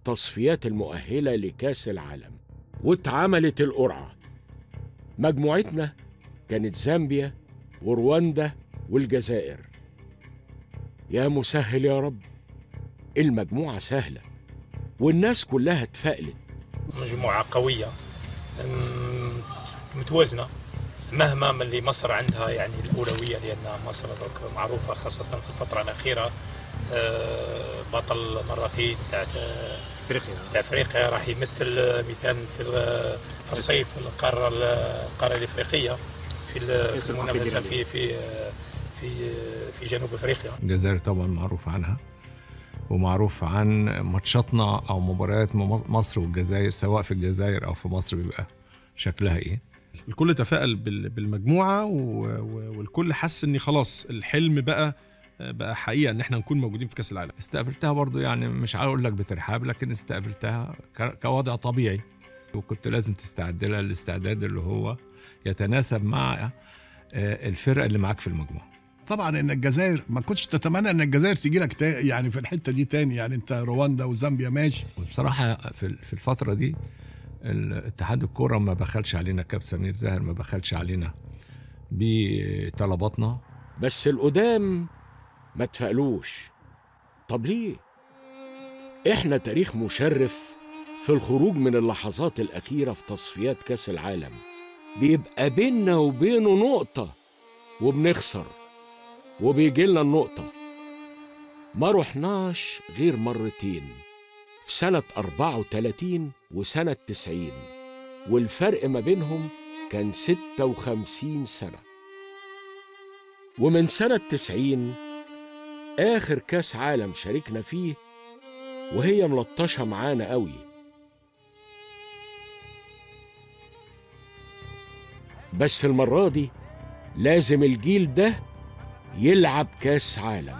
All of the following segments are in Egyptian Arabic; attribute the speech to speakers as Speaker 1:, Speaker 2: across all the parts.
Speaker 1: التصفيات المؤهلة لكأس العالم واتعملت القرعة مجموعتنا كانت زامبيا ورواندا والجزائر يا مسهل يا رب المجموعة سهلة والناس كلها اتفائلت
Speaker 2: مجموعة قوية أم، متوازنة مهما من اللي مصر عندها يعني الأولوية لأن مصر درك معروفة خاصة في الفترة الأخيرة أه، بطل مرتين تاع
Speaker 3: افريقيا
Speaker 2: تاع افريقيا راح يمثل مثال في ال- في الصيف القاره القاره الافريقيه في ال-
Speaker 3: كأس
Speaker 2: في المنافسه
Speaker 3: الكونفدرالية.
Speaker 2: في في في في جنوب افريقيا
Speaker 4: الجزائر طبعا معروف عنها ومعروف عن ماتشاتنا او مباريات م- مصر والجزائر سواء في الجزائر او في مصر بيبقى شكلها ايه
Speaker 5: الكل تفائل بال- بالمجموعه و- و- والكل حس ان خلاص الحلم بقى بقى حقيقه ان احنا نكون موجودين في كاس العالم
Speaker 4: استقبلتها برضو يعني مش هقول لك بترحاب لكن استقبلتها ك- كوضع طبيعي وكنت لازم تستعد لها الاستعداد اللي هو يتناسب مع آه، الفرقه اللي معاك في المجموعه
Speaker 6: طبعا ان الجزائر ما كنتش تتمنى ان الجزائر تيجي لك تا- يعني في الحته دي تاني يعني انت رواندا وزامبيا ماشي
Speaker 4: وبصراحه في في الفتره دي الاتحاد الكوره ما بخلش علينا كابتن سمير زاهر ما بخلش علينا بطلباتنا
Speaker 1: بس القدام ما تفقلوش طب ليه؟ احنا تاريخ مشرف في الخروج من اللحظات الأخيرة في تصفيات كأس العالم بيبقى بيننا وبينه نقطة وبنخسر وبيجي لنا النقطة ما رحناش غير مرتين في سنة 34 وسنة 90 والفرق ما بينهم كان 56 سنة ومن سنة 90 آخر كاس عالم شاركنا فيه وهي ملطشة معانا قوي بس المرة دي لازم الجيل ده يلعب كاس عالم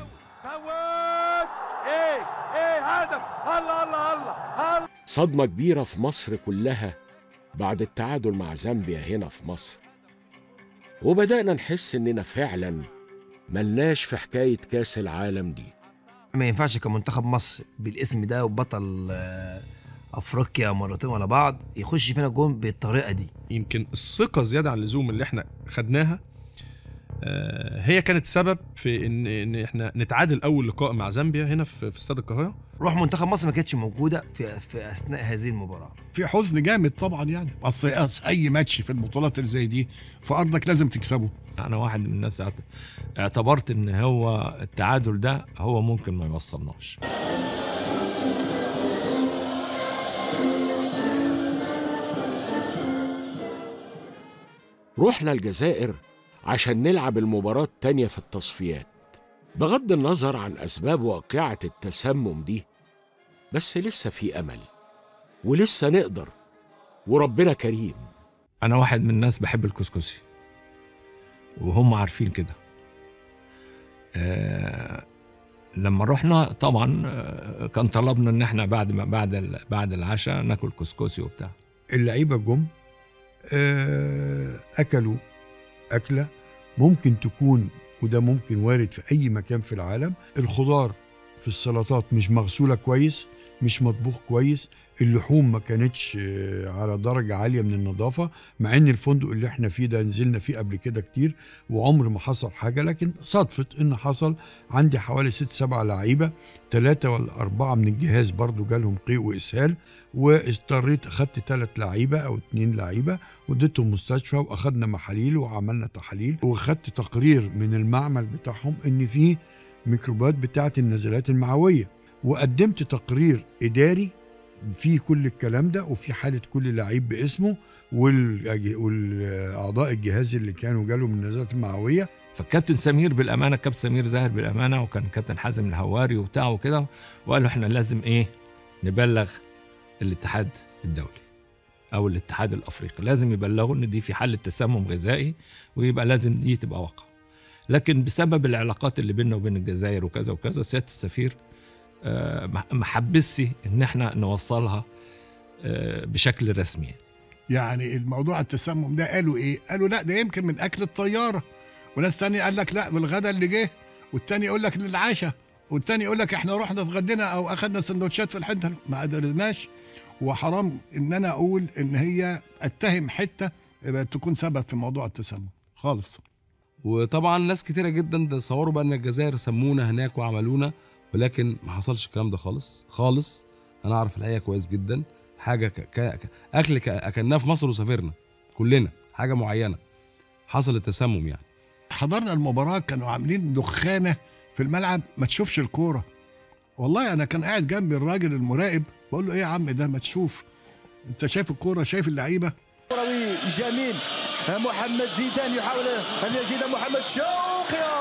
Speaker 1: صدمة كبيرة في مصر كلها بعد التعادل مع زامبيا هنا في مصر وبدأنا نحس إننا فعلا ملناش في حكاية كاس العالم دي
Speaker 7: ما ينفعش كمنتخب مصر بالاسم ده وبطل آه، افريقيا مرتين ورا بعض يخش فينا جون بالطريقه دي
Speaker 5: يمكن الثقه زياده عن اللزوم اللي احنا خدناها آه، هي كانت سبب في ان ان احنا نتعادل اول لقاء مع زامبيا هنا في في استاد القاهره
Speaker 7: روح منتخب مصر ما كانتش موجوده في في اثناء هذه المباراه
Speaker 6: في حزن جامد طبعا يعني اصل أصل اي ماتش في البطولات اللي زي دي في ارضك لازم تكسبه
Speaker 4: انا واحد من الناس اعت- اعتبرت ان هو التعادل ده هو ممكن ما يوصلناش
Speaker 1: رحنا الجزائر عشان نلعب المباراة التانية في التصفيات بغض النظر عن أسباب واقعة التسمم دي بس لسه في أمل ولسه نقدر وربنا كريم
Speaker 4: انا واحد من الناس بحب الكسكسي وهم عارفين كده آه لما رحنا طبعا آه، كان طلبنا ان احنا بعد ما بعد ال- بعد العشاء ناكل كسكسي وبتاع
Speaker 8: اللعيبه جم آه، اكلوا اكله ممكن تكون وده ممكن وارد في اي مكان في العالم الخضار في السلطات مش مغسوله كويس مش مطبوخ كويس اللحوم ما كانتش آه، على درجه عاليه من النظافه مع ان الفندق اللي احنا فيه ده نزلنا فيه قبل كده كتير وعمر ما حصل حاجه لكن صدفت ان حصل عندي حوالي ست سبع لعيبه ثلاثه ولا اربعه من الجهاز برضو جالهم قيء واسهال واضطريت اخدت ثلاث لعيبه او اتنين لعيبه وديتهم مستشفى واخدنا محاليل وعملنا تحاليل واخدت تقرير من المعمل بتاعهم ان في ميكروبات بتاعه النزلات المعويه وقدمت تقرير اداري في كل الكلام ده وفي حاله كل لعيب باسمه والأج- والاعضاء الجهاز اللي كانوا جالهم النزلات المعويه
Speaker 4: فالكابتن سمير بالامانه كابتن سمير زاهر بالامانه وكان كابتن حازم الهواري وبتاع وكده وقالوا احنا لازم ايه نبلغ الاتحاد الدولي او الاتحاد الافريقي لازم يبلغوا ان دي في حاله تسمم غذائي ويبقى لازم دي تبقى واقعه لكن بسبب العلاقات اللي بيننا وبين الجزائر وكذا وكذا سياده السفير آه، ما ما حبسش ان احنا نوصلها آه، بشكل رسمي
Speaker 6: يعني الموضوع التسمم ده قالوا ايه قالوا لا ده يمكن من اكل الطياره وناس تانية قال لك لا بالغدا اللي جه والتاني يقول لك للعشاء والتاني يقول لك احنا رحنا اتغدينا او اخدنا سندوتشات في الحته ما قدرناش وحرام ان انا اقول ان هي اتهم حته تكون سبب في موضوع التسمم خالص
Speaker 5: وطبعا ناس كتيره جدا تصوروا بقى ان الجزائر سمونا هناك وعملونا ولكن ما حصلش الكلام ده خالص خالص انا اعرف الحقيقه كويس جدا حاجه ك... ك... ك- اكل ك... اكلناه في مصر وسافرنا كلنا حاجه معينه حصل التسمم يعني
Speaker 6: حضرنا المباراه كانوا عاملين دخانه في الملعب ما تشوفش الكوره والله انا كان قاعد جنبي الراجل المراقب بقول له ايه يا عم ده ما تشوف انت شايف الكوره شايف اللعيبه
Speaker 3: كروي جميل محمد زيدان يحاول ان يجد محمد شوقي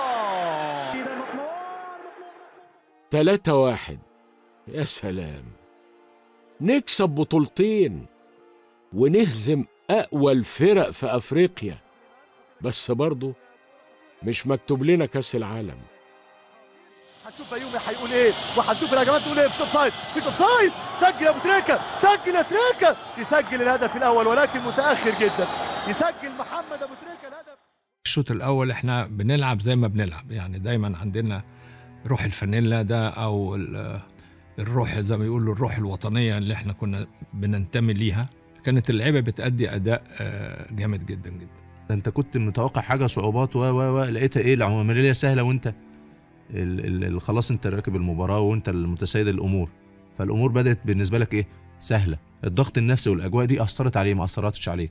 Speaker 1: تلاتة واحد يا سلام نكسب بطولتين ونهزم أقوى الفرق في أفريقيا بس برضه مش مكتوب لنا كأس العالم
Speaker 3: هنشوف بيومي هيقول ايه وهنشوف الهجمات تقول ايه مش اوفسايد مش اوفسايد سجل يا ابو تريكه سجل يا تريكه يسجل الهدف الاول ولكن متاخر جدا يسجل محمد ابو تريكه الهدف
Speaker 4: الشوط الاول احنا بنلعب زي ما بنلعب يعني دايما عندنا روح الفانيلا ده او ال- الروح زي ما يقولوا الروح الوطنيه اللي احنا كنا بننتمي ليها كانت اللعيبه بتأدي اداء آه، جامد جدا جدا
Speaker 9: ده انت كنت متوقع حاجه صعوبات و و و لقيتها ايه العمليه سهله وانت ال ال ال خلاص انت راكب المباراه وانت المتسيد الامور فالامور بدات بالنسبه لك ايه سهله الضغط النفسي والاجواء دي اثرت عليه ما اثرتش عليك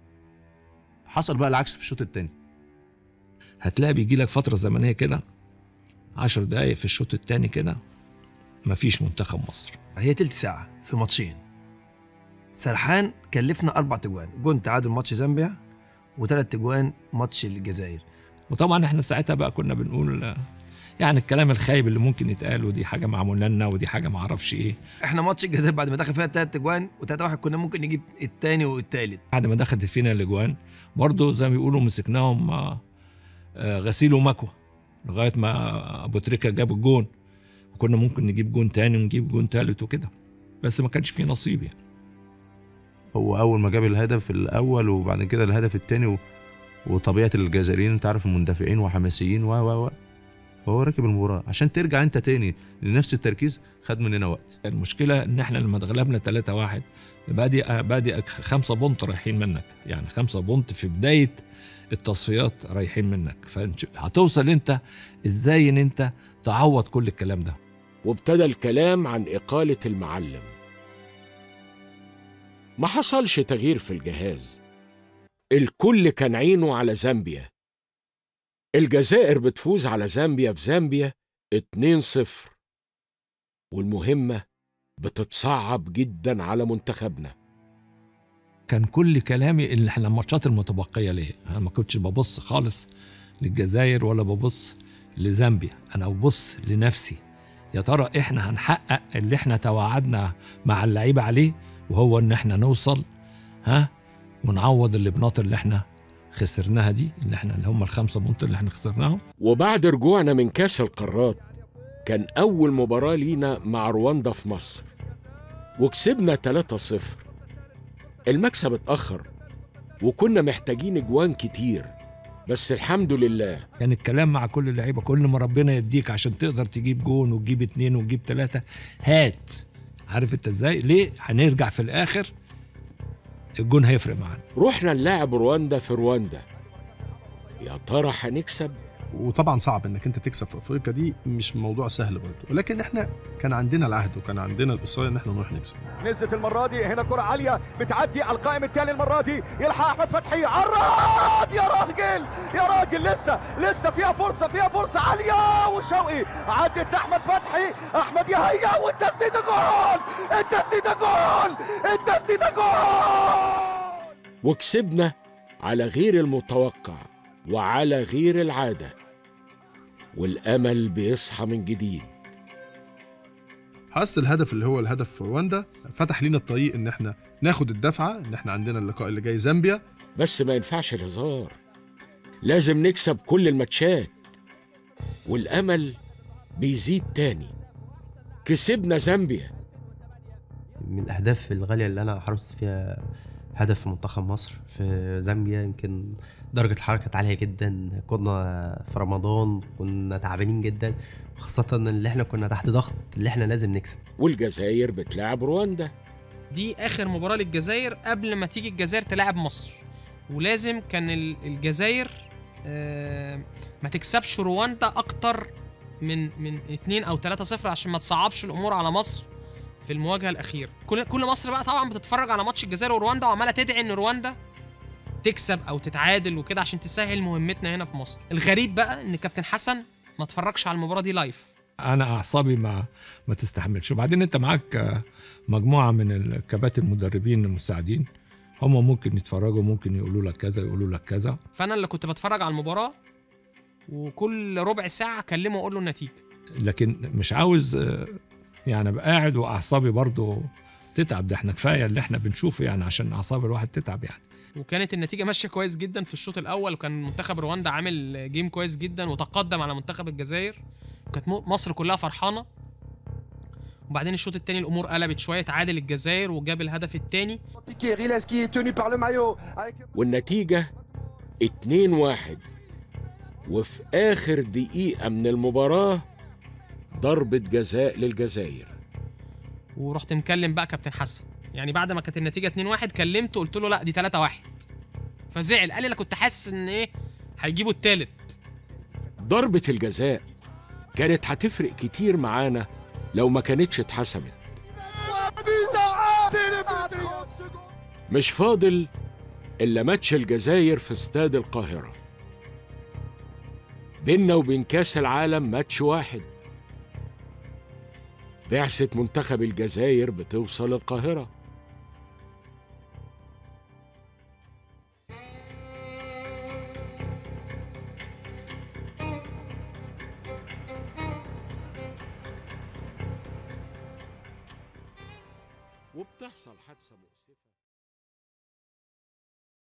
Speaker 9: حصل بقى العكس في الشوط الثاني
Speaker 4: هتلاقي بيجي لك فتره زمنيه كده عشر دقايق في الشوط الثاني كده مفيش منتخب مصر
Speaker 7: هي تلت ساعة في ماتشين سرحان كلفنا أربع تجوان جون تعادل ماتش زامبيا وثلاث تجوان ماتش الجزائر
Speaker 4: وطبعا احنا ساعتها بقى كنا بنقول آه، يعني الكلام الخايب اللي ممكن يتقال ودي حاجه معموله لنا ودي حاجه ما اعرفش ايه
Speaker 7: احنا ماتش الجزائر بعد ما دخل فيها ثلاث تجوان وثلاثة واحد كنا ممكن نجيب الثاني والثالث
Speaker 4: بعد ما دخلت فينا الاجوان برضه زي ما بيقولوا مسكناهم آه، آه، غسيل ومكوى لغايه ما ابو تريكه جاب الجون وكنا ممكن نجيب جون تاني ونجيب جون تالت وكده بس ما كانش فيه نصيب يعني
Speaker 9: هو اول ما جاب الهدف الاول وبعد كده الهدف الثاني و... وطبيعه الجزائريين انت عارف المندفعين وحماسيين و و و فهو راكب المباراه عشان ترجع انت تاني لنفس التركيز خد مننا وقت
Speaker 4: المشكله ان احنا لما اتغلبنا 3 1 بادئ بادئ خمسة بونت رايحين منك يعني خمسة بونت في بدايه التصفيات رايحين منك فهتوصل انت ازاي ان انت تعوض كل الكلام ده
Speaker 1: وابتدى الكلام عن إقالة المعلم ما حصلش تغيير في الجهاز الكل كان عينه على زامبيا الجزائر بتفوز على زامبيا في زامبيا 2-0 والمهمة بتتصعب جدا على منتخبنا
Speaker 4: كان كل كلامي ان احنا الماتشات المتبقيه ليه انا ما كنتش ببص خالص للجزائر ولا ببص لزامبيا انا ببص لنفسي يا ترى احنا هنحقق اللي احنا توعدنا مع اللعيبه عليه وهو ان احنا نوصل ها ونعوض اللبنات اللي احنا خسرناها دي اللي احنا اللي هم الخمسه بونت اللي احنا خسرناهم
Speaker 1: وبعد رجوعنا من كاس القارات كان أول مباراة لينا مع رواندا في مصر وكسبنا 3-0 المكسب اتأخر وكنا محتاجين اجوان كتير بس الحمد لله
Speaker 4: كان الكلام مع كل اللعيبه كل ما ربنا يديك عشان تقدر تجيب جون وتجيب اتنين وتجيب تلاته هات عارف انت ازاي؟ ليه؟ هنرجع في الاخر الجون هيفرق معانا
Speaker 1: رحنا نلاعب رواندا في رواندا يا ترى هنكسب
Speaker 5: وطبعا صعب انك انت تكسب في افريقيا دي مش موضوع سهل برضه ولكن احنا كان عندنا العهد وكان عندنا الاصرار ان احنا نروح نكسب
Speaker 3: نزلت المره دي هنا كره عاليه بتعدي على القائم الثاني المره دي يلحق احمد فتحي عرض يا راجل يا راجل لسه لسه فيها فرصه فيها فرصه عاليه وشوقي عدت احمد فتحي احمد يهيا والتسديده جول التسديده جول التسديده جول
Speaker 1: وكسبنا على غير المتوقع وعلى غير العادة والأمل بيصحى من جديد
Speaker 5: حراسه الهدف اللي هو الهدف في رواندا فتح لينا الطريق ان احنا ناخد الدفعه ان احنا عندنا اللقاء اللي جاي زامبيا
Speaker 1: بس ما ينفعش الهزار لازم نكسب كل الماتشات والأمل بيزيد تاني كسبنا زامبيا
Speaker 10: من الاهداف الغاليه اللي انا حرصت فيها هدف في منتخب مصر في زامبيا يمكن درجة الحرارة كانت عالية جدا كنا في رمضان كنا تعبانين جدا خاصة اللي احنا كنا تحت ضغط اللي احنا لازم نكسب
Speaker 1: والجزائر بتلعب رواندا
Speaker 11: دي اخر مباراه للجزائر قبل ما تيجي الجزائر تلاعب مصر ولازم كان ال- الجزائر آه، ما تكسبش رواندا اكتر من من 2 او 3 0 عشان ما تصعبش الامور على مصر في المواجهه الاخيره كل كل مصر بقى طبعا بتتفرج على ماتش الجزائر ورواندا وعماله تدعي ان رواندا تكسب او تتعادل وكده عشان تسهل مهمتنا هنا في مصر الغريب بقى ان كابتن حسن ما اتفرجش على المباراه دي لايف
Speaker 4: انا اعصابي ما ما تستحملش وبعدين انت معاك آه، مجموعه من الكباتن المدربين المساعدين هم ممكن يتفرجوا ممكن يقولوا لك كذا يقولوا لك كذا
Speaker 11: فانا اللي كنت بتفرج على المباراه وكل ربع ساعه اكلمه واقول له النتيجه
Speaker 4: لكن مش عاوز آه، يعني ابقى قاعد واعصابي برضو تتعب ده احنا كفايه اللي احنا بنشوفه يعني عشان اعصاب الواحد تتعب يعني
Speaker 11: وكانت النتيجه ماشيه كويس جدا في الشوط الاول وكان منتخب رواندا عامل جيم كويس جدا وتقدم على منتخب الجزائر وكانت م- مصر كلها فرحانه وبعدين الشوط الثاني الامور قلبت شويه تعادل الجزائر وجاب الهدف الثاني
Speaker 3: Piqué, Riles qui est tenu par le maillot. Avec...
Speaker 1: والنتيجة 2 واحد وفي آخر دقيقة من المباراة ضربة جزاء للجزائر
Speaker 11: ورحت مكلم بقى كابتن حسن يعني بعد ما كانت النتيجه 2-1 كلمته قلت له لا دي 3-1 فزعل قال لي انا كنت حاسس ان ايه هيجيبوا التالت
Speaker 1: ضربة الجزاء كانت هتفرق كتير معانا لو ما كانتش اتحسبت مش فاضل إلا ماتش الجزائر في استاد القاهرة بيننا وبين كاس العالم ماتش واحد بعثة منتخب الجزائر بتوصل القاهرة وبتحصل حادثة مؤسفة